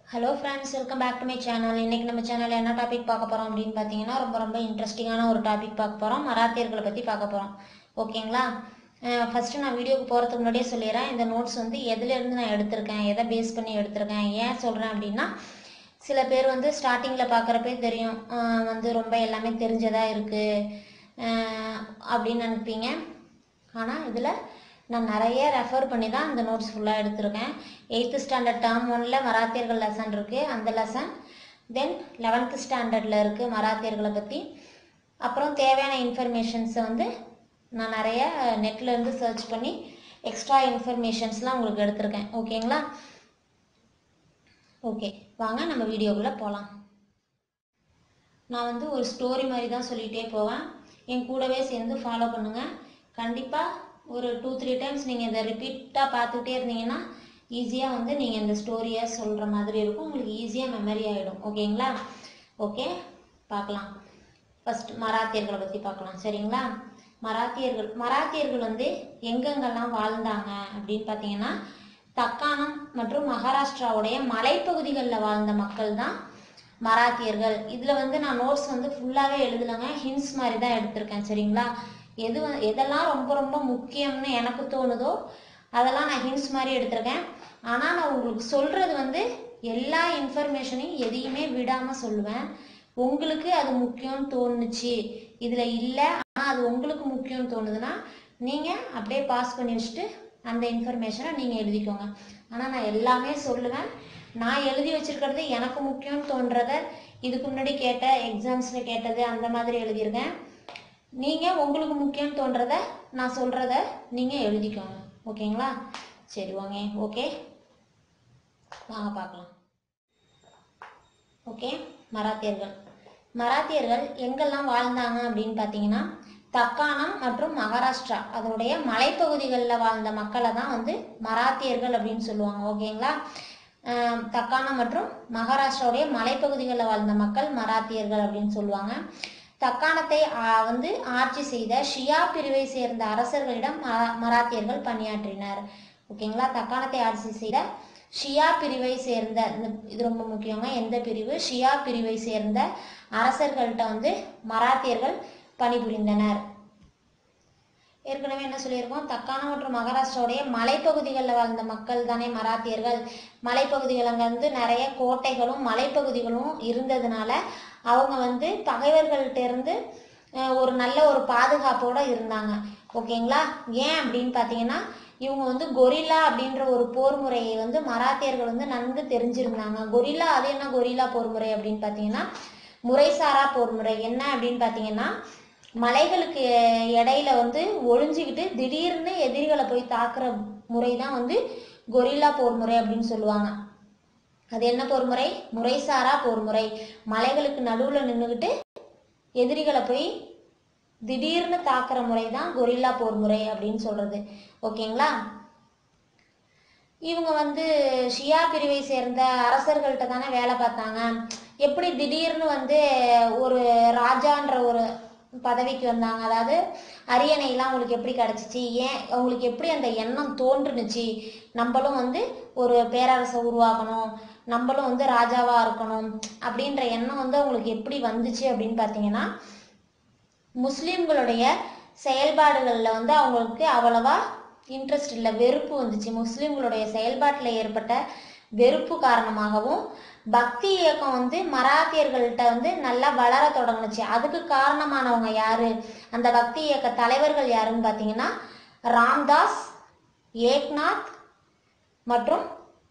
hello friends welcome back to my channel இன்னைக்கு நம்ம சேனலில் என்ன டாபிக் பார்க்க போகிறோம் அப்படின்னு பார்த்தீங்கன்னா ரொம்ப ரொம்ப இன்ட்ரெஸ்டிங்கான ஒரு டாபிக் பார்க்க போகிறோம் மராத்தியர்களை பற்றி பார்க்க போகிறோம் ஓகேங்களா ஃபஸ்ட்டு நான் வீடியோக்கு போகிறதுக்கு முன்னாடியே சொல்லிடுறேன் இந்த நோட்ஸ் வந்து எதுலேருந்து நான் எடுத்திருக்கேன் எதை பேஸ் பண்ணி எடுத்திருக்கேன் ஏன் சொல்கிறேன் அப்படின்னா சில பேர் வந்து ஸ்டார்டிங்கில் பார்க்குறப்பே தெரியும் அஹ் வந்து ரொம்ப எல்லாமே தெரிஞ்சதாக இருக்குது அப்படின்னு நினைப்பீங்க ஆனால் இதில் நான் நிறைய ரெஃபர் பண்ணி தான் இந்த நோட்ஸ் ஃபுல்லாக எடுத்திருக்கேன் எயித்து ஸ்டாண்டர்ட் டேர்ம் ஒனில் மராத்தியர்கள் லெசன் இருக்குது அந்த லெசன் தென் லெவன்த்து ஸ்டாண்டர்டில் இருக்குது மராத்தியர்களை பற்றி அப்புறம் தேவையான இன்ஃபர்மேஷன்ஸை வந்து நான் நிறைய நெட்டில் இருந்து சர்ச் பண்ணி எக்ஸ்ட்ரா இன்ஃபர்மேஷன்ஸ்லாம் உங்களுக்கு எடுத்திருக்கேன் ஓகேங்களா ஓகே வாங்க நம்ம வீடியோக்குள்ளே போகலாம் நான் வந்து ஒரு ஸ்டோரி மாதிரி தான் சொல்லிகிட்டே போவேன் என் கூடவே சேர்ந்து ஃபாலோ பண்ணுங்கள் கண்டிப்பாக ஒரு டூ த்ரீ டைம்ஸ் நீங்கள் இதை ரிப்பீட்டாக பார்த்துக்கிட்டே இருந்தீங்கன்னா ஈஸியாக வந்து நீங்கள் இந்த ஸ்டோரியை சொல்கிற மாதிரி இருக்கும் உங்களுக்கு ஈஸியாக மெமரி ஆகிடும் ஓகேங்களா ஓகே பார்க்கலாம் ஃபஸ்ட் மராத்தியர்களை பற்றி பார்க்கலாம் சரிங்களா மராத்தியர்கள் மராத்தியர்கள் வந்து எங்கெங்கெல்லாம் வாழ்ந்தாங்க அப்படின்னு பார்த்தீங்கன்னா தக்காணம் மற்றும் மகாராஷ்டிராவுடைய மலைப்பகுதிகளில் வாழ்ந்த மக்கள் தான் மராத்தியர்கள் இதில் வந்து நான் நோட்ஸ் வந்து ஃபுல்லாகவே எழுதலைங்க ஹின்ஸ் மாதிரி தான் எடுத்திருக்கேன் சரிங்களா எது வந்து- எதெல்லாம் ரொம்ப ரொம்ப முக்கியம்னு எனக்கு தோணுதோ அதெல்லாம் நான் ஹின்ஸ் மாதிரி எடுத்திருக்கேன் ஆனால் நான் உங்களுக்கு சொல்கிறது வந்து எல்லா இன்ஃபர்மேஷனையும் எதையுமே விடாமல் சொல்லுவேன் உங்களுக்கு அது முக்கியம்னு தோணுச்சு இதில் இல்லை ஆனால் அது உங்களுக்கு முக்கியம்னு தோணுதுன்னா நீங்கள் அப்படியே பாஸ் பண்ணி வச்சுட்டு அந்த இன்ஃபர்மேஷனை நீங்கள் எழுதிக்கோங்க ஆனால் நான் எல்லாமே சொல்லுவேன் நான் எழுதி வச்சிருக்கிறது எனக்கு முக்கியம்னு தோன்றத இதுக்கு முன்னாடி கேட்ட எக்ஸாம்ஸில் கேட்டது அந்த மாதிரி எழுதியிருக்கேன் நீங்கள் உங்களுக்கு முக்கியம்னு தோன்றத நான் சொல்கிறத நீங்கள் எழுதிக்கோங்க ஓகேங்களா சரி வாங்க ஓகே வாங்க பார்க்கலாம் ஓகே மராத்தியர்கள் மராத்தியர்கள் எங்கெல்லாம் வாழ்ந்தாங்க அப்படின்னு பார்த்தீங்கன்னா தக்காணம் மற்றும் மகாராஷ்டிரா அதனுடைய மலைப்பகுதிகளில் வாழ்ந்த மக்களை தான் வந்து மராத்தியர்கள் அப்படின்னு சொல்லுவாங்க ஓகேங்களா ஆஹ் தக்காணம் மற்றும் மகாராஷ்டிராவுடைய மலைப்பகுதிகளில் வாழ்ந்த மக்கள் மராத்தியர்கள் அப்படின்னு சொல்லுவாங்க தக்காணத்தை ஆஹ் வந்து ஆட்சி செய்த ஷியா பிரிவை சேர்ந்த அரசர்களிடம் மரா- மராத்தியர்கள் பணியாற்றினர் ஓகேங்களா தக்காணத்தை ஆட்சி செய்த ஷியா பிரிவை சேர்ந்த இந்த- இது ரொம்ப முக்கியங்க எந்த பிரிவு ஷியா பிரிவை சேர்ந்த அரசர்கள்ட்ட வந்து மராத்தியர்கள் பணிபுரிந்தனர் ஏற்கனவே என்ன சொல்லியிருக்கோம் தக்காணம் மற்றும் மகாராஷ்டிராவுடைய மலைப்பகுதிகளில் வாழ்ந்த மக்கள் தானே மராத்தியர்கள் மலைப்பகுதிகள் அங்கே வந்து நிறைய கோட்டைகளும் மலைப்பகுதிகளும் இருந்ததுனால அவங்க வந்து பகைவர்கள்ட்ட இருந்து அஹ், ஒரு நல்ல ஒரு பாதுகாப்போட இருந்தாங்க ஓகேங்களா ஏன் அப்படின்னு பார்த்தீங்கன்னா இவங்க வந்து கொரில்லா அப்படின்ற ஒரு போர் முறையை வந்து மராத்தியர்கள் வந்து நன்கு தெரிஞ்சிருந்தாங்க கொரில்லா அது என்ன கொரில்லா போர் முறை அப்படின்னு பார்த்தீங்கன்னா முறைசாரா போர் முறை என்ன அப்படின்னு பார்த்தீங்கன்னா மலைகளுக்கு இடையில வந்து ஒளிஞ்சுக்கிட்டு திடீர்னு எதிரிகளை போய் தாக்குற முறை தான் வந்து கொரில்லா போர் முறை அப்படின்னு சொல்லுவாங்க அது என்ன போர் முறை முறைசாரா போர் முறை மலைகளுக்கு நடுவில் நின்றுக்கிட்டு எதிரிகளை போய் திடீர்னு தாக்குற முறை தான் கொரில்லா போர் முறை அப்படின்னு சொல்றது ஓகேங்களா இவங்க வந்து ஷியா பிரிவை சேர்ந்த அரசர்கள்ட்ட தானே வேலை பார்த்தாங்க எப்படி திடீர்னு வந்து ஒரு ராஜான்ற ஒரு பதவிக்கு வந்தாங்க அதாவது அரியணைலாம் அவங்களுக்கு எப்படி கிடச்சிச்சு ஏன் அவங்களுக்கு எப்படி அந்த எண்ணம் தோன்றுனுச்சு நம்மளும் வந்து ஒரு பேரரசை உருவாக்கணும் நம்மளும் வந்து ராஜாவாக இருக்கணும் அப்படின்ற எண்ணம் வந்து அவங்களுக்கு எப்படி வந்துச்சு அப்படின்னு பார்த்தீங்கன்னா முஸ்லீம்களுடைய செயல்பாடுகளில் வந்து அவங்களுக்கு அவ்வளவா இன்ட்ரெஸ்ட் இல்லை வெறுப்பு வந்துச்சு முஸ்லீம்களுடைய செயல்பாட்டில் ஏற்பட்ட வெறுப்பு காரணமாகவும் பக்தி இயக்கம் வந்து மராத்தியர்கள்ட்ட வந்து நல்லா வளர தொடங்குனுச்சு அதுக்கு காரணமானவங்க யாரு அந்த பக்தி இயக்க தலைவர்கள் யாருன்னு பார்த்தீங்கன்னா ராம்தாஸ் ஏக்நாத் மற்றும்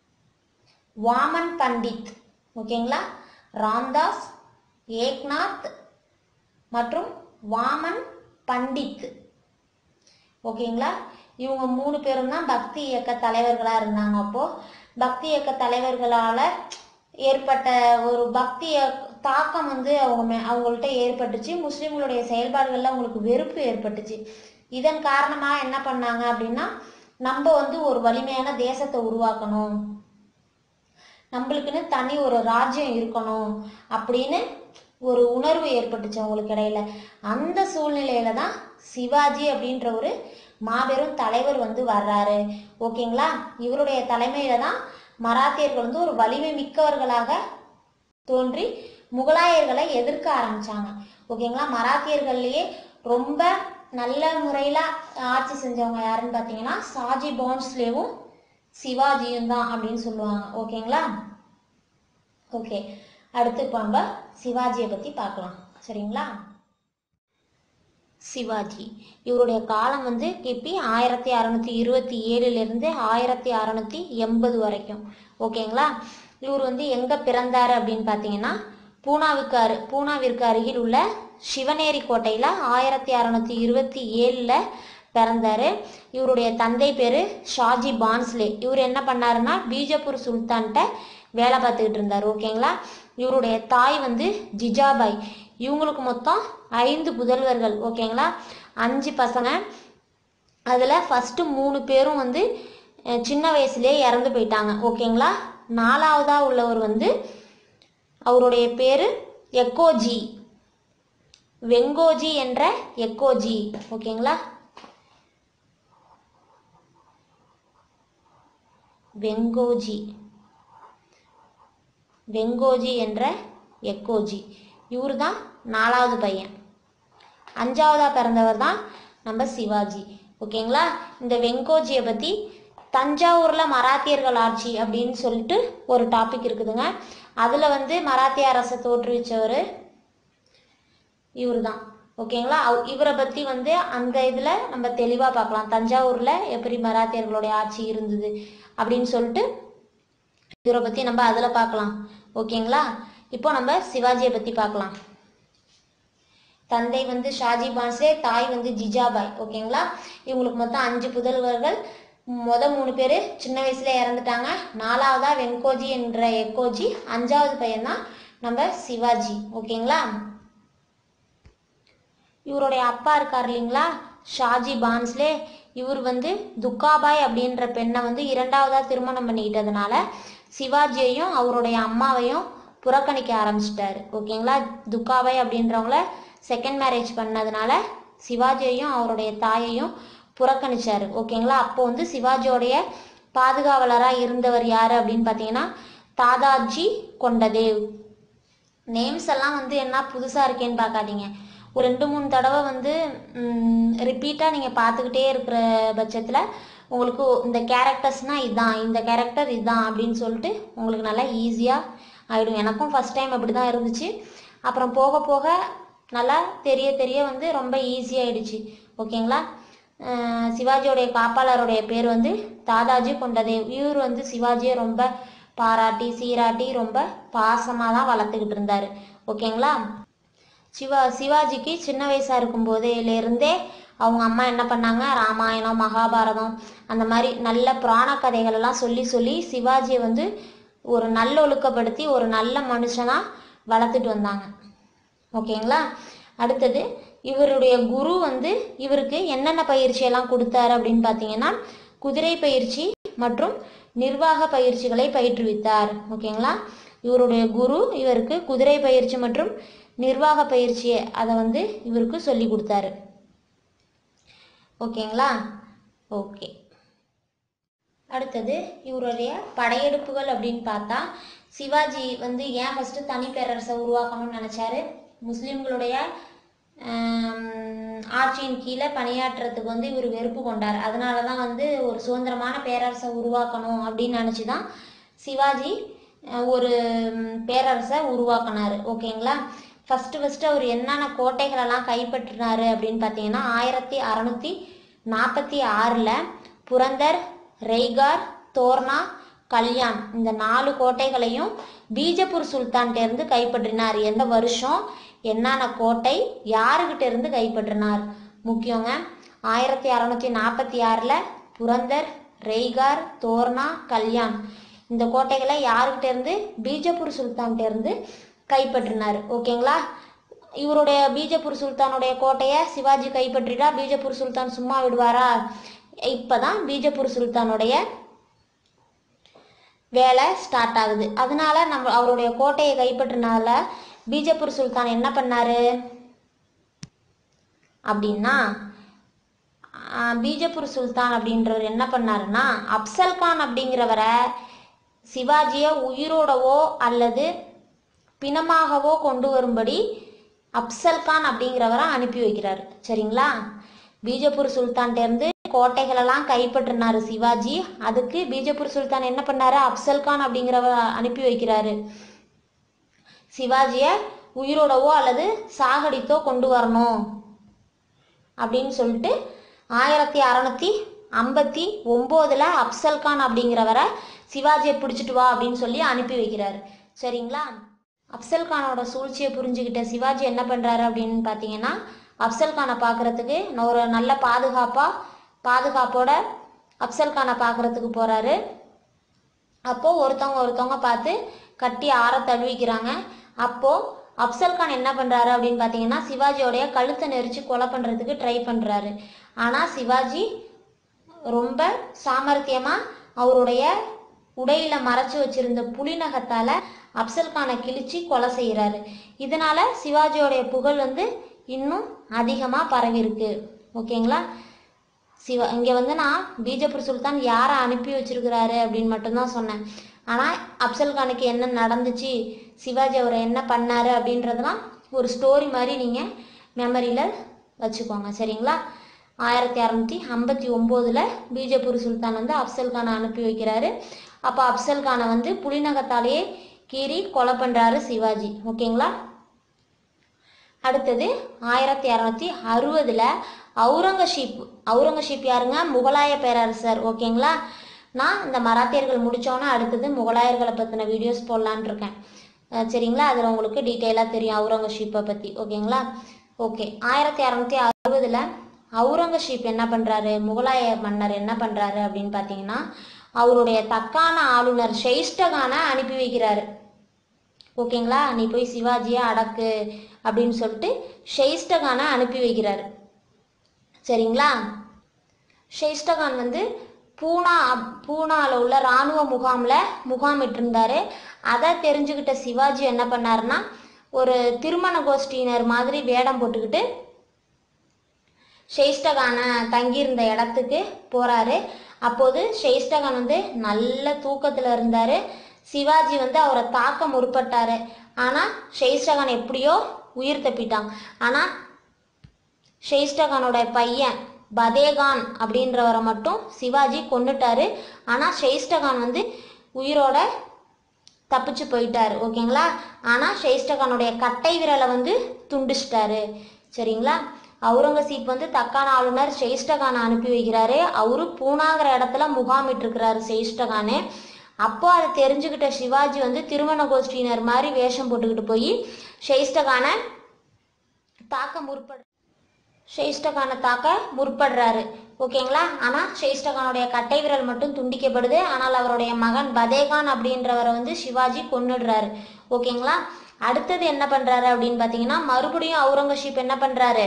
வாமன் பண்டித் ஓகேங்களா ராம்தாஸ் ஏக்நாத் மற்றும் வாமன் பண்டித் ஓகேங்களா இவங்க மூணு பேரும் தான் பக்தி இயக்க தலைவர்களாக இருந்தாங்க அப்போ பக்தி இயக்க தலைவர்களால் ஏற்பட்ட ஒரு பக்தி இயக்க- தாக்கம் வந்து அவங்க மே- அவங்கள்ட்ட ஏற்பட்டுச்சு முஸ்லிம்களுடைய செயல்பாடுகளில் அவங்களுக்கு வெறுப்பு ஏற்பட்டுச்சு இதன் காரணமாக என்ன பண்ணாங்க அப்படின்னா நம்ம வந்து ஒரு வலிமையான தேசத்தை உருவாக்கணும் நம்மளுக்குன்னு தனி ஒரு ராஜ்யம் இருக்கணும் அப்படின்னு ஒரு உணர்வு ஏற்பட்டுச்சு அவங்களுக்கு இடையில அந்த சூழ்நிலையில தான் சிவாஜி அப்படின்ற ஒரு மாபெரும் தலைவர் வந்து வர்றாரு ஓகேங்களா இவருடைய தலைமையில தான் மராத்தியர்கள் வந்து ஒரு வலிமை மிக்கவர்களாக தோன்றி முகலாயர்களை எதிர்க்க ஆரம்பிச்சாங்க ஓகேங்களா மராத்தியர்கள்லயே ரொம்ப நல்ல முறையில் ஆட்சி செஞ்சவங்க யாருன்னு பார்த்தீங்கன்னா சாஜி பான்ஸ்லேவும் சிவாஜியும் தான் அப்படின்னு சொல்லுவாங்க ஓகேங்களா ஓகே அடுத்து இப்போ நம்ம சிவாஜியை பற்றி பார்க்கலாம் சரிங்களா சிவாஜி இவருடைய காலம் வந்து கிபி ஆயிரத்தி அறநூற்றி இருபத்தி ஏழுலேருந்து ஆயிரத்தி அறநூற்றி எண்பது வரைக்கும் ஓகேங்களா இவர் வந்து எங்கே பிறந்தார் அப்படின்னு பார்த்தீங்கன்னா பூனாவுக்கு அரு பூனாவிற்கு அருகில் உள்ள சிவனேரி கோட்டையில் ஆயிரத்தி அறநூற்றி இருபத்தி ஏழில் பிறந்தார் இவருடைய தந்தை பேர் ஷாஜி பான்ஸ்லே இவர் என்ன பண்ணாருன்னா பீஜப்பூர் சுல்தான்கிட்ட வேலை பார்த்துக்கிட்டு இருந்தார் ஓகேங்களா இவருடைய தாய் வந்து ஜிஜாபாய் இவங்களுக்கு மொத்தம் ஐந்து புதல்வர்கள் ஓகேங்களா அஞ்சு பசங்க அதில் ஃபஸ்ட்டு மூணு பேரும் வந்து அஹ், சின்ன வயசுலேயே இறந்து போயிட்டாங்க ஓகேங்களா நாலாவதாக உள்ளவர் வந்து அவருடைய பேர் எக்கோஜி வெங்கோஜி என்ற எக்கோஜி ஓகேங்களா வெங்கோஜி வெங்கோஜி என்ற எக்கோஜி இவர் தான் நாலாவது பையன் அஞ்சாவதா பிறந்தவர் தான் நம்ம சிவாஜி ஓகேங்களா இந்த வெங்கோஜியை பற்றி தஞ்சாவூரில் மராத்தியர்கள் ஆட்சி அப்படின்னு சொல்லிட்டு ஒரு டாபிக் இருக்குதுங்க அதில் வந்து மராத்திய அரசை தோற்றுவிச்சவர் இவர் தான் ஓகேங்களா அவ்- இவரை பற்றி வந்து அந்த இதில் நம்ம தெளிவாக பார்க்கலாம் தஞ்சாவூரில் எப்படி மராத்தியர்களுடைய ஆட்சி இருந்தது அப்படின்னு சொல்லிட்டு இவரை பற்றி நம்ம அதில் பார்க்கலாம் ஓகேங்களா இப்போ நம்ம சிவாஜியை பற்றி பார்க்கலாம் தந்தை வந்து ஷாஜி பான்ஸ்லே தாய் வந்து ஜிஜாபாய் ஓகேங்களா இவங்களுக்கு மொத்தம் அஞ்சு புதல்வர்கள் மொத மூணு பேர் சின்ன வயசுல இறந்துட்டாங்க நாலாவதா வெங்கோஜி என்ற எக்கோஜி அஞ்சாவது பையன் தான் நம்ம சிவாஜி ஓகேங்களா இவருடைய அப்பா இருக்கார் இல்லைங்களா ஷாஜி பான்ஸ்லே இவர் வந்து துக்காபாய் அப்படின்ற பெண்ணை வந்து இரண்டாவதா திருமணம் பண்ணிக்கிட்டதுனால சிவாஜியையும் அவருடைய அம்மாவையும் புறக்கணிக்க ஆரம்பிச்சிட்டாரு ஓகேங்களா துக்காபாய் அப்படின்றவங்கள செகண்ட் மேரேஜ் பண்ணதுனால சிவாஜியையும் அவருடைய தாயையும் புறக்கணிச்சாரு ஓகேங்களா அப்போ வந்து சிவாஜியோடைய பாதுகாவலராக இருந்தவர் யார் அப்படின்னு பார்த்தீங்கன்னா தாதாஜி கொண்டதேவ் நேம்ஸ் எல்லாம் வந்து என்ன புதுசாக இருக்கேன்னு பார்க்காதீங்க ஒரு ரெண்டு மூணு தடவை வந்து ரிப்பீட்டாக நீங்கள் பார்த்துக்கிட்டே இருக்கிற பட்சத்தில் உங்களுக்கு இந்த கேரக்டர்ஸ்னால் இதுதான் இந்த கேரக்டர் இதுதான் அப்படின்னு சொல்லிட்டு உங்களுக்கு நல்லா ஈஸியாக ஆகிடும் எனக்கும் ஃபஸ்ட் டைம் அப்படி தான் இருந்துச்சு அப்புறம் போக போக நல்லா தெரிய தெரிய வந்து ரொம்ப ஈஸியாகிடுச்சு ஓகேங்களா அஹ் சிவாஜியோடைய காப்பாளருடைய பேர் வந்து தாதாஜி கொண்டதேவ் இவர் வந்து சிவாஜியை ரொம்ப பாராட்டி சீராட்டி ரொம்ப பாசமாக தான் வளர்த்துக்கிட்டு இருந்தார் ஓகேங்களா சிவா சிவாஜிக்கு சின்ன வயசாக இருக்கும் போதேலேருந்தே அவங்க அம்மா என்ன பண்ணாங்க ராமாயணம் மகாபாரதம் அந்த மாதிரி நல்ல புராண கதைகள் எல்லாம் சொல்லி சொல்லி சிவாஜியை வந்து ஒரு நல்ல ஒழுக்கப்படுத்தி ஒரு நல்ல மனுஷனாக வளர்த்துட்டு வந்தாங்க ஓகேங்களா அடுத்தது இவருடைய குரு வந்து இவருக்கு என்னென்ன பயிற்சியெல்லாம் கொடுத்தாரு அப்படின்னு பார்த்தீங்கன்னா குதிரை பயிற்சி மற்றும் நிர்வாக பயிற்சிகளை பயிற்றுவித்தார் ஓகேங்களா இவருடைய குரு இவருக்கு குதிரை பயிற்சி மற்றும் நிர்வாக பயிற்சியை அதை வந்து இவருக்கு சொல்லி கொடுத்தாரு ஓகேங்களா ஓகே அடுத்தது இவருடைய படையெடுப்புகள் அப்படின்னு பார்த்தா சிவாஜி வந்து ஏன் ஃபஸ்ட்டு தனி பேரரசை உருவாக்கணும்னு நினச்சாரு முஸ்லீம்களுடைய ஆம், ஆட்சியின் கீழே பணியாற்றுறதுக்கு வந்து இவர் வெறுப்பு கொண்டார் அதனால தான் வந்து ஒரு சுதந்திரமான பேரரசை உருவாக்கணும் அப்படின்னு நினச்சி தான் சிவாஜி அஹ், ஒரு ம், பேரரசை உருவாக்கினார் ஓகேங்களா ஃபஸ்ட்டு ஃபஸ்ட்டு அவர் என்னென்ன கோட்டைகளெல்லாம் கைப்பற்றினாரு அப்படின்னு பார்த்தீங்கன்னா ஆயிரத்தி அறநூற்றி நாற்பத்தி ஆறில் புரந்தர் ரெய்கார் தோர்னா கல்யாண் இந்த நாலு கோட்டைகளையும் பீஜப்பூர் சுல்தான்கிட்ட இருந்து கைப்பற்றினார் எந்த வருஷம் என்னென்ன கோட்டை யாருக்கிட்ட இருந்து கைப்பற்றினார் முக்கியங்க ஆயிரத்தி அறநூற்றி நாற்பத்தி ஆறில் புரந்தர் ரெய்கார் தோர்னா கல்யாண் இந்த கோட்டைகளை யாருக்கிட்ட இருந்து பீஜப்பூர் சுல்தான்கிட்ட இருந்து கைப்பற்றினார் ஓகேங்களா இவருடைய பீஜப்பூர் சுல்தானுடைய கோட்டையை சிவாஜி கைப்பற்றிட்டா பீஜப்பூர் சுல்தான் சும்மா விடுவாரா இப்பதான் பீஜப்பூர் சுல்தானுடைய வேலை ஸ்டார்ட் ஆகுது அதனால நம்ம அவருடைய கோட்டையை கைப்பற்றினால பீஜப்பூர் சுல்தான் என்ன பண்ணாரு அப்படின்னா ஆஹ், பீஜப்பூர் சுல்தான் அப்படின்றவர் என்ன பண்ணாருன்னா அப்சல் கான் அப்படிங்கிறவரை சிவாஜியை உயிரோடவோ அல்லது பிணமாகவோ கொண்டு வரும்படி அப்சல் கான் அப்படிங்கிறவரை அனுப்பி வைக்கிறாரு சரிங்களா பீஜப்பூர் சுல்தான்கிட்டேருந்து கோட்டைகளெல்லாம் கைப்பற்றினாரு சிவாஜி அதுக்கு பீஜப்பூர் சுல்தான் என்ன பண்ணாரு அப்சல் கான் அப்படிங்கிறவ அனுப்பி வைக்கிறாரு சிவாஜியை உயிரோடவோ அல்லது சாகடித்தோ கொண்டு வரணும் அப்படின்னு சொல்லிட்டு ஆயிரத்தி அறநூற்றி ஐம்பத்தி ஒம்போதில் அப்சல் கான் அப்படிங்கிறவரை சிவாஜியை பிடிச்சிட்டு வா அப்படின்னு சொல்லி அனுப்பி வைக்கிறாரு சரிங்களா அப்சல் கானோட சூழ்ச்சியை புரிஞ்சுக்கிட்ட சிவாஜி என்ன பண்ணுறாரு அப்படின்னு பார்த்தீங்கன்னா அப்சல் கானை பார்க்குறதுக்கு ஒரு நல்ல பாதுகாப்பாக பாதுகாப்போட அப்சல் கானை பார்க்குறதுக்கு போகிறாரு அப்போது ஒருத்தவங்க ஒருத்தவங்க பார்த்து கட்டி ஆற தழுவிக்கிறாங்க அப்போது அப்சல் கான் என்ன பண்ணுறாரு அப்படின்னு பார்த்தீங்கன்னா சிவாஜியோடைய கழுத்தை நெரிச்சு கொலை பண்ணுறதுக்கு ட்ரை பண்ணுறாரு ஆனால் சிவாஜி ரொம்ப சாமர்த்தியமாக அவருடைய உடையில மறைச்சு வச்சிருந்த புலிநகத்தால் அப்சல் கானை கிழிச்சு கொலை செய்கிறாரு இதனால சிவாஜியோடைய புகழ் வந்து இன்னும் அதிகமாக பரவிருக்கு ஓகேங்களா சிவா இங்கே வந்து நான் பீஜப்பூர் சுல்தான் யாரை அனுப்பி வச்சிருக்கிறாரு அப்படின்னு மட்டும்தான் சொன்னேன் ஆனால் அப்சல் கானுக்கு என்ன நடந்துச்சு சிவாஜி அவரை என்ன பண்ணாரு அப்படின்றதெல்லாம் ஒரு ஸ்டோரி மாதிரி நீங்கள் மெமரியில் வச்சுக்கோங்க சரிங்களா ஆயிரத்தி அறநூற்றி ஐம்பத்தி ஒம்போதில் பீஜப்பூர் சுல்தான் வந்து அப்சல் கானை அனுப்பி வைக்கிறாரு அப்போ அப்சல் கானை வந்து புலிநகத்தாலேயே கீறி கொலை பண்ணுறாரு சிவாஜி ஓகேங்களா அடுத்தது ஆயிரத்தி இரநூத்தி அறுபதில் அவுரங்கசீப் அவுரங்கசீப் யாருங்க முகலாய பேரரசர் ஓகேங்களா நான் இந்த மராத்தியர்கள் முடித்தோன்னே அடுத்தது முகலாயர்களை பற்றின வீடியோஸ் போடலான் இருக்கேன் அஹ் சரிங்களா அதில் உங்களுக்கு டீட்டெயிலாக தெரியும் அவுரங்கசீப்பை பற்றி ஓகேங்களா ஓகே ஆயிரத்தி இரநூத்தி அறுபதில் அவுரங்கசீப் என்ன பண்ணுறாரு முகலாய மன்னர் என்ன பண்ணுறாரு அப்படின்னு பார்த்தீங்கன்னா அவருடைய தக்கான ஆளுநர் ஷெய்ஸ்டகானை அனுப்பி வைக்கிறாரு ஓகேங்களா நீ போய் சிவாஜியை அடக்கு அப்படின்னு சொல்லிட்டு ஷெய்ஸ்டகானை அனுப்பி வைக்கிறாரு சரிங்களா ஷெய்ஸ்டகான் வந்து பூனா பூனாவில் உள்ள இராணுவ முகாமில் முகாமிட்டிருந்தாரு அதை தெரிஞ்சுக்கிட்ட சிவாஜி என்ன பண்ணாருன்னா ஒரு திருமண கோஷ்டியினர் மாதிரி வேடம் போட்டுக்கிட்டு ஷெய்ஸ்டகானை தங்கியிருந்த இடத்துக்கு போகிறாரு அப்போது ஷெய்ஸ்டகான் வந்து நல்ல தூக்கத்தில் இருந்தார் சிவாஜி வந்து அவரை தாக்க முற்பட்டாரு ஆனால் ஷெய்ஸ்டகான் எப்படியோ உயிர் தப்பிட்டான் ஆனால் ஷெய்ஸ்டகானோட பையன் பதேகான் அப்படின்றவரை மட்டும் சிவாஜி கொன்னுட்டாரு ஆனால் ஷெய்ஸ்டகான் வந்து உயிரோட தப்பிச்சு போயிட்டாரு ஓகேங்களா ஆனால் ஷெய்ஸ்டகானுடைய கட்டை விரலை வந்து துண்டிச்சிட்டாரு சரிங்களா அவுரங்கசீப் வந்து தக்கான ஆளுநர் ஷெய்ஸ்டகானை அனுப்பி வைக்கிறாரு அவரு பூனாங்கிற இடத்துல முகாமிட்டிருக்கிறாரு ஷெய்ஸ்டகானு அப்போ அதை தெரிஞ்சுக்கிட்ட சிவாஜி வந்து திருமண கோஷ்டியினர் மாதிரி வேஷம் போட்டுக்கிட்டு போய் ஷெய்ஸ்டகானை தாக்க முற்படு ஷெய்ஸ்டகானை தாக்க முற்படுறாரு ஓகேங்களா ஆனால் ஷெய்ஸ்டகானுடைய கட்டை விரல் மட்டும் துண்டிக்கப்படுது ஆனால் அவருடைய மகன் பதேகான் அப்படின்றவரை வந்து சிவாஜி கொன்னுடுறாரு ஓகேங்களா அடுத்தது என்ன பண்றாரு அப்படின்னு பார்த்தீங்கன்னா மறுபடியும் அவுரங்கசீப் என்ன பண்றாரு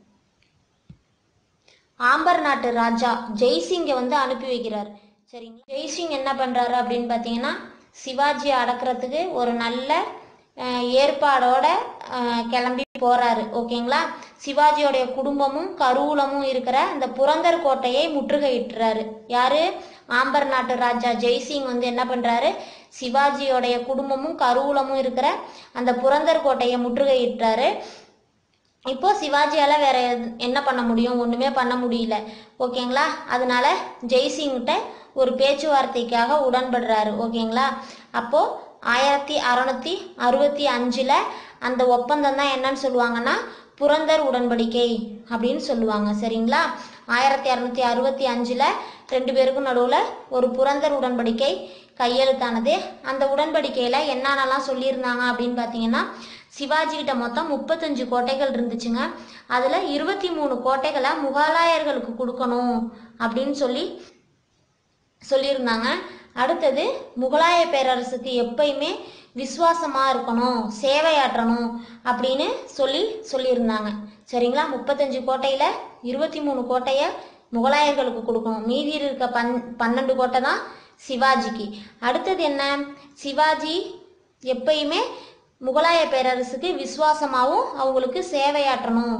ஆம்பர் நாட்டு ராஜா ஜெய்சிங்கை வந்து அனுப்பி வைக்கிறார் சரிங்களா ஜெய்சிங் என்ன பண்றாரு அப்படின்னு பார்த்தீங்கன்னா சிவாஜியை அடக்கிறதுக்கு ஒரு நல்ல அஹ், ஏற்பாடோட அஹ், கிளம்பி போறாரு ஓகேங்களா சிவாஜியோடைய குடும்பமும் கருவூலமும் இருக்கிற இந்த புரந்தர் கோட்டையை முற்றுகையிட்டுறாரு யாரு ஆம்பர் நாட்டு ராஜா ஜெய்சிங் வந்து என்ன பண்றாரு சிவாஜியோடைய குடும்பமும் கருவூலமும் இருக்கிற அந்த புரந்தர் கோட்டையை முற்றுகையிட்டாரு இப்போ சிவாஜியால வேற எது- என்ன பண்ண முடியும் ஒண்ணுமே பண்ண முடியல ஓகேங்களா அதனால ஜெய்சிங்கிட்ட ஒரு பேச்சுவார்த்தைக்காக உடன்படுறாரு ஓகேங்களா அப்போ ஆயிரத்தி அறநூத்தி அறுபத்தி அஞ்சுல அந்த ஒப்பந்தம் தான் என்னன்னு சொல்லுவாங்கன்னா புரந்தர் உடன்படிக்கை அப்படின்னு சொல்லுவாங்க சரிங்களா ஆயிரத்தி அறநூத்தி அறுபத்தி அஞ்சுல ரெண்டு பேருக்கும் நடுவுல ஒரு புரந்தர் உடன்படிக்கை கையெழுத்தானது அந்த உடன்படிக்கையில என்னென்னலாம் சொல்லியிருந்தாங்க அப்படின்னு பார்த்தீங்கன்னா சிவாஜி கிட்ட மொத்தம் முப்பத்தஞ்சு கோட்டைகள் இருந்துச்சுங்க அதுல இருபத்தி மூணு கோட்டைகளை முகலாயர்களுக்கு கொடுக்கணும் அப்படின்னு சொல்லி சொல்லியிருந்தாங்க அடுத்தது முகலாய பேரரசுக்கு எப்பயுமே விசுவாசமா இருக்கணும் சேவையாற்றணும் அப்படின்னு சொல்லி சொல்லியிருந்தாங்க சரிங்களா முப்பத்தஞ்சு கோட்டையில இருபத்தி மூணு கோட்டையை முகலாயர்களுக்கு கொடுக்கணும் மீதி இருக்க பன் பன்னெண்டு கோட்டை தான் சிவாஜிக்கு அடுத்தது என்ன சிவாஜி எப்பயுமே முகலாய பேரரசுக்கு விசுவாசமாகவும் அவங்களுக்கு சேவையாற்றணும்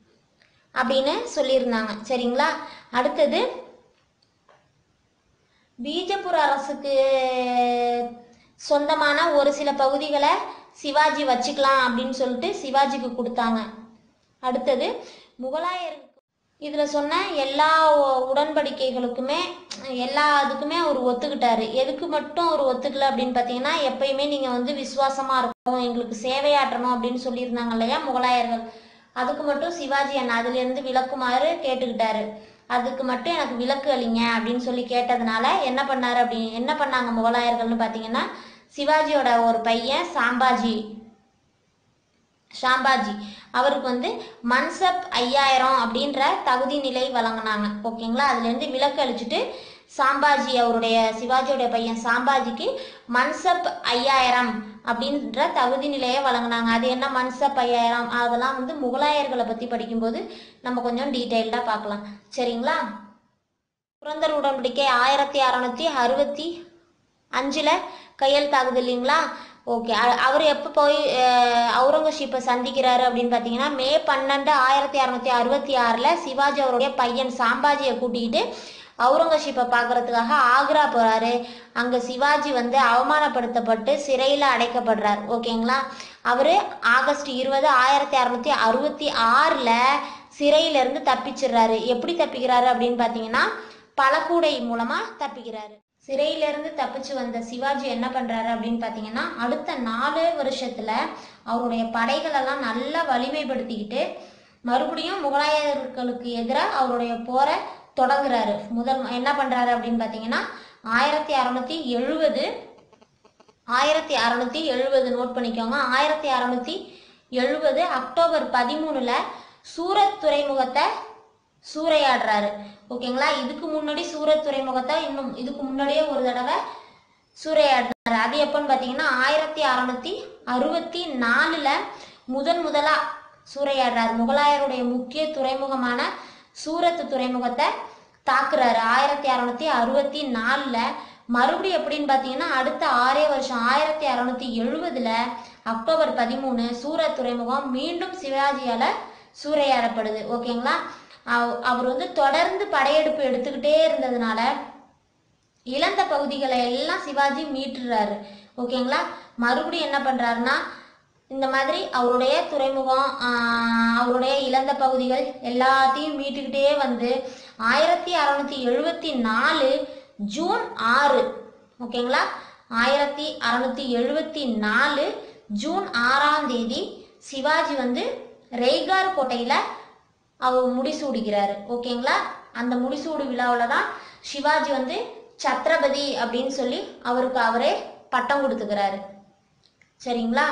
அப்படின்னு சொல்லியிருந்தாங்க சரிங்களா அடுத்தது பீஜப்பூர் அரசுக்கு சொந்தமான ஒரு சில பகுதிகளை சிவாஜி வச்சுக்கலாம் அப்படின்னு சொல்லிட்டு சிவாஜிக்கு கொடுத்தாங்க அடுத்தது முகலாயருக்கு இதில் சொன்ன எல்லா உ- உடன்படிக்கைகளுக்குமே எல்லா இதுக்குமே அவர் ஒத்துக்கிட்டாரு எதுக்கு மட்டும் அவர் ஒத்துக்கல அப்படின்னு பார்த்தீங்கன்னா எப்பயுமே நீங்கள் வந்து விசுவாசமாக இருக்கணும் எங்களுக்கு சேவையாற்றணும் அப்படின்னு சொல்லியிருந்தாங்க இல்லையா முகலாயர்கள் அதுக்கு மட்டும் சிவாஜி என்ன அதுலேருந்து விளக்குமாறு கேட்டுக்கிட்டாரு அதுக்கு மட்டும் எனக்கு விலக்கு அளிங்க அப்படின்னு சொல்லி கேட்டதுனால என்ன பண்ணாரு அப்படி என்ன பண்ணாங்க முகலாயர்கள்னு பார்த்தீங்கன்னா சிவாஜியோட ஒரு பையன் சாம்பாஜி ஷாம்பாஜி அவருக்கு வந்து மன்சப் ஐயாயிரம் அப்படின்ற தகுதி நிலை வழங்கினாங்க ஓகேங்களா அதுலேருந்து விலக்கு அளிச்சுட்டு சாம்பாஜி அவருடைய சிவாஜியோடைய பையன் சாம்பாஜிக்கு மன்சப் ஐயாயிரம் அப்படின்ற தகுதி நிலையை வழங்கினாங்க அது என்ன மன்சப் ஐயாயிரம் அதெல்லாம் வந்து முகலாயர்களை பற்றி படிக்கும்போது நம்ம கொஞ்சம் டீட்டெயில்டாக பார்க்கலாம் சரிங்களா புரந்தர் உடன்படிக்கை ஆயிரத்தி அறநூற்றி அறுபத்தி அஞ்சில் கையெழுத்தாகுது இல்லைங்களா ஓகே அவர் எப்போ போய் அஹ், அவுரங்கசீப்பை சந்திக்கிறாரு அப்படின்னு பார்த்தீங்கன்னா மே பன்னெண்டு ஆயிரத்தி அறநூற்றி அறுபத்தி ஆறில் சிவாஜி அவருடைய பையன் சாம்பாஜியை கூட்டிக்கிட்டு அவுரங்கசீப்பை பார்க்கறதுக்காக ஆக்ரா போகிறாரு அங்கே சிவாஜி வந்து அவமானப்படுத்தப்பட்டு சிறையில் அடைக்கப்படுறார் ஓகேங்களா அவர் ஆகஸ்ட் இருபது ஆயிரத்தி அறநூற்றி அறுபத்தி ஆறில் சிறையிலேருந்து தப்பிச்சிடுறாரு எப்படி தப்பிக்கிறாரு அப்படின்னு பார்த்தீங்கன்னா பழக்கூடை மூலமாக தப்பிக்கிறாரு சிறையிலிருந்து தப்பிச்சு வந்த சிவாஜி என்ன பண்றாரு அப்படின்னு பார்த்தீங்கன்னா அடுத்த நாலு வருஷத்துல அவருடைய படைகளெல்லாம் நல்லா வலிமைப்படுத்திக்கிட்டு மறுபடியும் முகலாயர்களுக்கு எதிராக அவருடைய போரை தொடங்குறாரு முதல் என்ன பண்றாரு அப்படின்னு பார்த்தீங்கன்னா ஆயிரத்தி அறநூத்தி எழுபது ஆயிரத்தி அறநூத்தி எழுபது நோட் பண்ணிக்கோங்க ஆயிரத்தி அறநூத்தி எழுபது அக்டோபர் பதிமூணுல சூரத் துறைமுகத்தை சூறையாடுறாரு ஓகேங்களா இதுக்கு முன்னாடி சூரத் துறைமுகத்தை இன்னும் இதுக்கு முன்னாடியே ஒரு தடவை சூறையாடுறாரு அது எப்போன்னு பார்த்தீங்கன்னா ஆயிரத்தி அறநூத்தி அறுபத்தி நாலுல முதன் முதலா சூறையாடுறாரு முகலாயருடைய முக்கிய துறைமுகமான சூரத் துறைமுகத்தை தாக்குறாரு ஆயிரத்தி அறநூத்தி அறுபத்தி நாலுல மறுபடியும் எப்படின்னு பார்த்தீங்கன்னா அடுத்த ஆறே வருஷம் ஆயிரத்தி அறநூத்தி எழுபதுல அக்டோபர் பதிமூணு சூரத் துறைமுகம் மீண்டும் சிவாஜியால சூறையாடப்படுது ஓகேங்களா அவ- அவர் வந்து தொடர்ந்து படையெடுப்பு எடுத்துக்கிட்டே இருந்ததுனால இழந்த பகுதிகளை எல்லாம் சிவாஜி மீட்டுறாரு ஓகேங்களா மறுபடியும் என்ன பண்றாருன்னா இந்த மாதிரி அவருடைய துறைமுகம் ஆஹ், அவருடைய இழந்த பகுதிகள் எல்லாத்தையும் மீட்டுக்கிட்டே வந்து ஆயிரத்தி அறநூத்தி எழுபத்தி நாலு ஜூன் ஆறு ஓகேங்களா ஆயிரத்தி அறநூத்தி எழுபத்தி நாலு ஜூன் ஆறாம் தேதி சிவாஜி வந்து ரெய்கார் கோட்டையில அவர் முடிசூடுகிறாரு ஓகேங்களா அந்த முடிசூடு விழாவில் தான் சிவாஜி வந்து சத்ரபதி அப்படின்னு சொல்லி அவருக்கு அவரே பட்டம் கொடுத்துக்கிறாரு சரிங்களா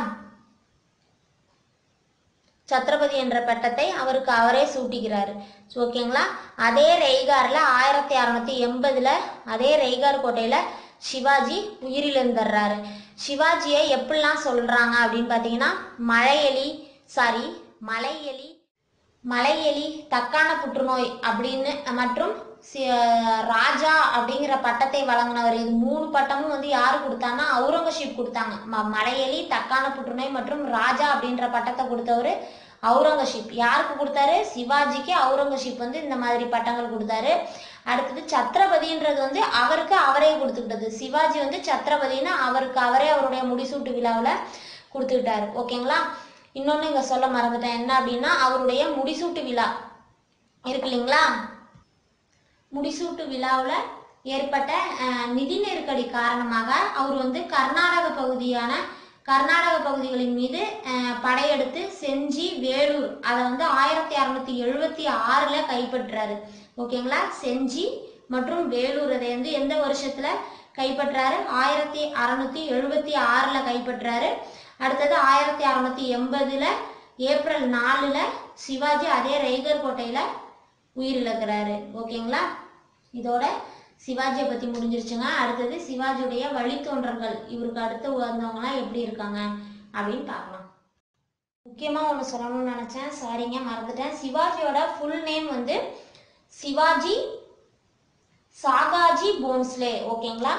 சத்ரபதி என்ற பட்டத்தை அவருக்கு அவரே சூட்டிக்கிறாரு ஓகேங்களா அதே ரெய்கார்ல ஆயிரத்தி அறநூத்தி எண்பதுல அதே ரெய்கார் கோட்டையில சிவாஜி உயிரிழந்துடுறாரு சிவாஜியை எப்படிலாம் சொல்றாங்க அப்படின்னு பார்த்தீங்கன்னா மழையெலி சாரி மலையெலி மலையெலி தக்கான புற்றுநோய் அப்படின்னு மற்றும் சி- ராஜா அப்படிங்கிற பட்டத்தை வழங்கினவர் இது மூணு பட்டமும் வந்து யாரு கொடுத்தாங்கன்னா அவுரங்கசீப் கொடுத்தாங்க ம- மலையெலி தக்கான புற்றுநோய் மற்றும் ராஜா அப்படின்ற பட்டத்தை கொடுத்தவர் அவுரங்கசீப் யாருக்கு கொடுத்தாரு சிவாஜிக்கு அவுரங்கசீப் வந்து இந்த மாதிரி பட்டங்கள் கொடுத்தாரு அடுத்தது சத்ரபதின்றது வந்து அவருக்கு அவரே கொடுத்துக்கிட்டது சிவாஜி வந்து சத்ரபதின்னு அவருக்கு அவரே அவருடைய முடிசூட்டு விழாவில் கொடுத்துக்கிட்டாரு ஓகேங்களா இன்னொன்று இங்கே சொல்ல மறந்துட்டேன் என்ன அப்படின்னா அவருடைய முடிசூட்டு விழா இருக்கு இல்லைங்களா முடிசூட்டு விழாவில் ஏற்பட்ட அஹ், நிதி நெருக்கடி காரணமாக அவர் வந்து கர்நாடக பகுதியான கர்நாடக பகுதிகளின் மீது அஹ், படையெடுத்து செஞ்சி வேலூர் அதை வந்து ஆயிரத்தி அறநூத்தி எழுபத்தி ஆறில் கைப்பற்றாரு ஓகேங்களா செஞ்சி மற்றும் வேலூர் அதை வந்து எந்த வருஷத்துல கைப்பற்றாரு ஆயிரத்தி அறநூத்தி எழுபத்தி ஆறில் கைப்பற்றாரு அடுத்தது ஆயிரத்தி அறநூத்தி எண்பதுல ஏப்ரல் நாலுல சிவாஜி அதே ரைகர் கோட்டையில உயிரிழக்கிறாரு ஓகேங்களா இதோட சிவாஜியை பத்தி முடிஞ்சிருச்சுங்க அடுத்தது சிவாஜியுடைய வழித்தோன்றல்கள் இவருக்கு அடுத்து வந்தவங்கலாம் எப்படி இருக்காங்க அப்படின்னு பார்க்கலாம் முக்கியமா ஒன்று சொல்லணும்னு நினைச்சேன் சாரிங்க மறந்துட்டேன் சிவாஜியோட ஃபுல் நேம் வந்து சிவாஜி சாகாஜி போன்ஸ்லே ஓகேங்களா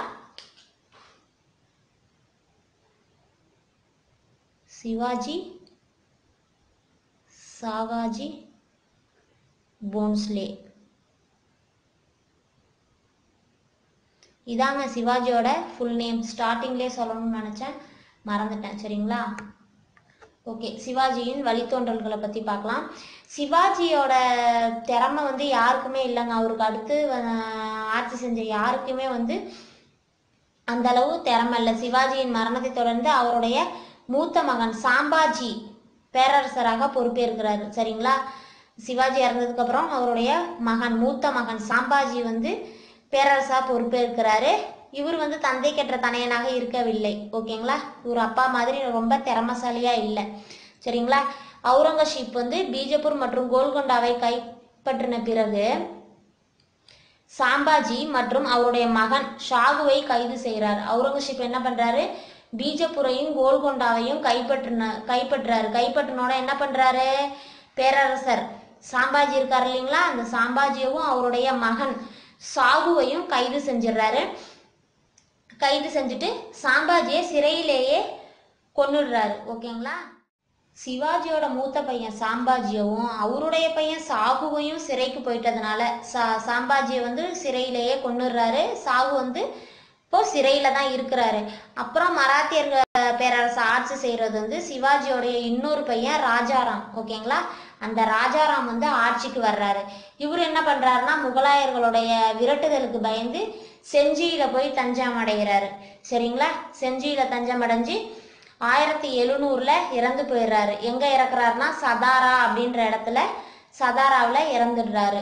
சிவாஜி சாகாஜி போன்ஸ்லே இதாங்க சிவாஜியோட ஃபுல் நேம் ஸ்டார்டிங்லேயே சொல்லணும்னு நினச்சேன் மறந்துட்டேன் சரிங்களா ஓகே சிவாஜியின் வழித்தோன்றல்களை பற்றி பார்க்கலாம் சிவாஜியோட திறமை வந்து யாருக்குமே இல்லைங்க அவருக்கு அடுத்து அஹ், ஆட்சி செஞ்ச யாருக்குமே வந்து அந்த அளவு திறமை இல்லை சிவாஜியின் மரணத்தை தொடர்ந்து அவருடைய மூத்த மகன் சாம்பாஜி பேரரசராக பொறுப்பேற்கிறாரு சரிங்களா சிவாஜி இறந்ததுக்கு அப்புறம் அவருடைய மகன் மூத்த மகன் சாம்பாஜி வந்து பேரரசா பொறுப்பேற்கிறாரு இவர் வந்து தந்தை கெட்ட தனையனாக இருக்கவில்லை ஓகேங்களா இவர் அப்பா மாதிரி ரொம்ப திறமசாலியா இல்லை சரிங்களா அவுரங்கசீப் வந்து பீஜப்பூர் மற்றும் கோல்கொண்டாவை கைப்பற்றின பிறகு சாம்பாஜி மற்றும் அவருடைய மகன் ஷாகுவை கைது செய்கிறார் அவுரங்கசீப் என்ன பண்றாரு பீஜப்புரையும் கோல்கொண்டாவையும் கைப்பற்றின கைப்பற்றாரு கைப்பற்றினோட என்ன பண்றாரு பேரரசர் சாம்பாஜி இருக்கார் இல்லைங்களா அந்த சாம்பாஜியவும் அவருடைய மகன் சாகுவையும் கைது செஞ்சிடுறாரு கைது செஞ்சுட்டு சாம்பாஜியை சிறையிலேயே கொன்னுடுறாரு ஓகேங்களா சிவாஜியோட மூத்த பையன் சாம்பாஜியவும் அவருடைய பையன் சாகுவையும் சிறைக்கு போயிட்டதுனால சா சாம்பாஜியை வந்து சிறையிலேயே கொன்னுடுறாரு சாகு வந்து இப்போ சிறையில தான் இருக்கிறாரு அப்புறம் மராத்தியர்கள் பேரரசு ஆட்சி செய்யறது வந்து சிவாஜியோடைய இன்னொரு பையன் ராஜாராம் ஓகேங்களா அந்த ராஜாராம் வந்து ஆட்சிக்கு வர்றாரு இவர் என்ன பண்றாருன்னா முகலாயர்களுடைய விரட்டுதலுக்கு பயந்து செஞ்சியில போய் தஞ்சம் அடைகிறாரு சரிங்களா செஞ்சியில தஞ்சம் அடைஞ்சு ஆயிரத்தி எழுநூறுல இறந்து போயிடுறாரு எங்க இறக்குறாருன்னா சதாரா அப்படின்ற இடத்துல சதாராவில் இறந்துடுறாரு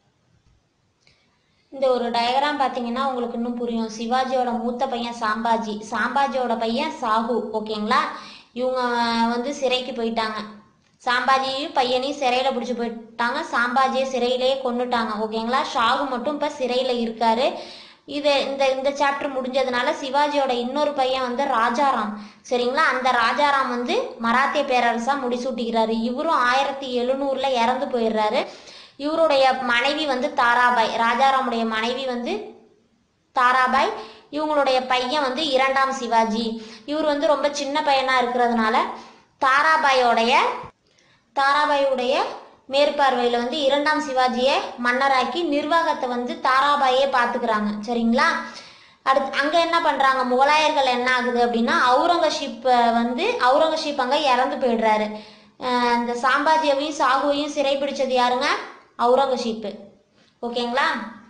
இந்த ஒரு டயக்ராம் பார்த்தீங்கன்னா உங்களுக்கு இன்னும் புரியும் சிவாஜியோட மூத்த பையன் சாம்பாஜி சாம்பாஜியோட பையன் சாகு ஓகேங்களா இவங்க வந்து சிறைக்கு போயிட்டாங்க சாம்பாஜியும் பையனையும் சிறையில பிடிச்சி போயிட்டாங்க சாம்பாஜியை சிறையிலேயே கொண்டுட்டாங்க ஓகேங்களா ஷாகு மட்டும் இப்போ சிறையில இருக்காரு இது இந்த இந்த சாப்டர் முடிஞ்சதுனால சிவாஜியோட இன்னொரு பையன் வந்து ராஜாராம் சரிங்களா அந்த ராஜாராம் வந்து மராத்திய பேரரசா முடிசூட்டிக்கிறாரு இவரும் ஆயிரத்தி எழுநூறுல இறந்து போயிடுறாரு இவருடைய மனைவி வந்து தாராபாய் ராஜாராமுடைய மனைவி வந்து தாராபாய் இவங்களுடைய பையன் வந்து இரண்டாம் சிவாஜி இவர் வந்து ரொம்ப சின்ன பையனா இருக்கிறதுனால தாராபாயோடைய தாராபாயுடைய மேற்பார்வையில் வந்து இரண்டாம் சிவாஜியை மன்னராக்கி நிர்வாகத்தை வந்து தாராபாயே பார்த்துக்கிறாங்க சரிங்களா அடுத்து அங்கே என்ன பண்ணுறாங்க முகலாயர்கள் என்ன ஆகுது அப்படின்னா அவுரங்கசீப் வந்து அவுரங்கசீப் அங்கே இறந்து போயிடுறாரு அஹ் இந்த சாம்பாஜியவையும் சாகுவையும் சிறைப்பிடிச்சது யாருங்க அவுரங்கசீப்பு ஓகேங்களா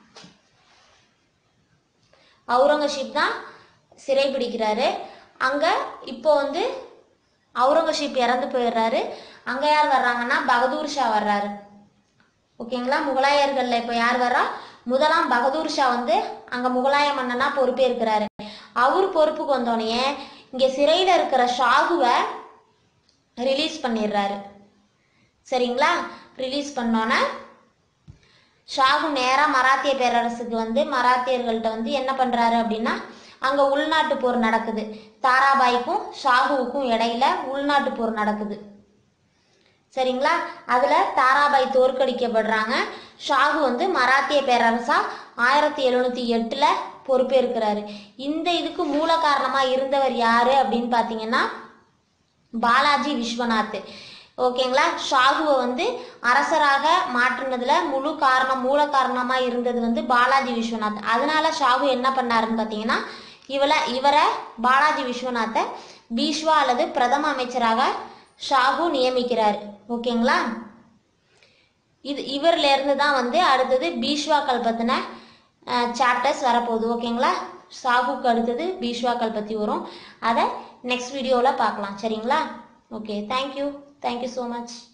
அவுரங்கசீப் தான் சிறைப்பிடிக்கிறாரு அங்கே இப்போ வந்து அவுரங்கசீப் இறந்து போயிடுறாரு அங்கே யார் வர்றாங்கன்னா பகதூர் ஷா வர்றாரு ஓகேங்களா முகலாயர்கள்ல இப்போ யார் வர்றா முதலாம் பகதூர் ஷா வந்து அங்க முகலாய மன்னனா பொறுப்பேற்கிறாரு அவர் பொறுப்புக்கு வந்தோடனே இங்க சிறையில இருக்கிற ஷாகுவை ரிலீஸ் பண்ணிடுறாரு சரிங்களா ரிலீஸ் பண்ணோன்னே ஷாகு நேரா மராத்திய பேரரசுக்கு வந்து மராத்தியர்கள்ட்ட வந்து என்ன பண்றாரு அப்படின்னா அங்க உள்நாட்டு போர் நடக்குது தாராபாய்க்கும் ஷாகுவுக்கும் இடையில உள்நாட்டு போர் நடக்குது சரிங்களா அதுல தாராபாய் தோற்கடிக்கப்படுறாங்க ஷாகு வந்து மராத்திய பேரரசா ஆயிரத்தி எழுநூத்தி எட்டுல பொறுப்பேற்கிறாரு இந்த இதுக்கு மூல காரணமா இருந்தவர் யாரு அப்படின்னு பாத்தீங்கன்னா பாலாஜி விஸ்வநாத் ஓகேங்களா ஷாகுவை வந்து அரசராக மாற்றினதுல முழு காரணம் மூல காரணமா இருந்தது வந்து பாலாஜி விஸ்வநாத் அதனால ஷாகு என்ன பண்ணாருன்னு பார்த்தீங்கன்னா இவளை இவரை பாலாஜி விஸ்வநாத்தை பீஷ்வா அல்லது பிரதம அமைச்சராக ஷாகு நியமிக்கிறார் ஓகேங்களா இது இவர்ல இருந்து தான் வந்து அடுத்தது பீஷ்வாக்கள் பத்தின சாப்டர்ஸ் வரப்போகுது ஓகேங்களா ஷாகுக்கு அடுத்தது பீஷ்வாக்கள் பற்றி வரும் அதை நெக்ஸ்ட் வீடியோவில் பார்க்கலாம் சரிங்களா okay thank you thank you so much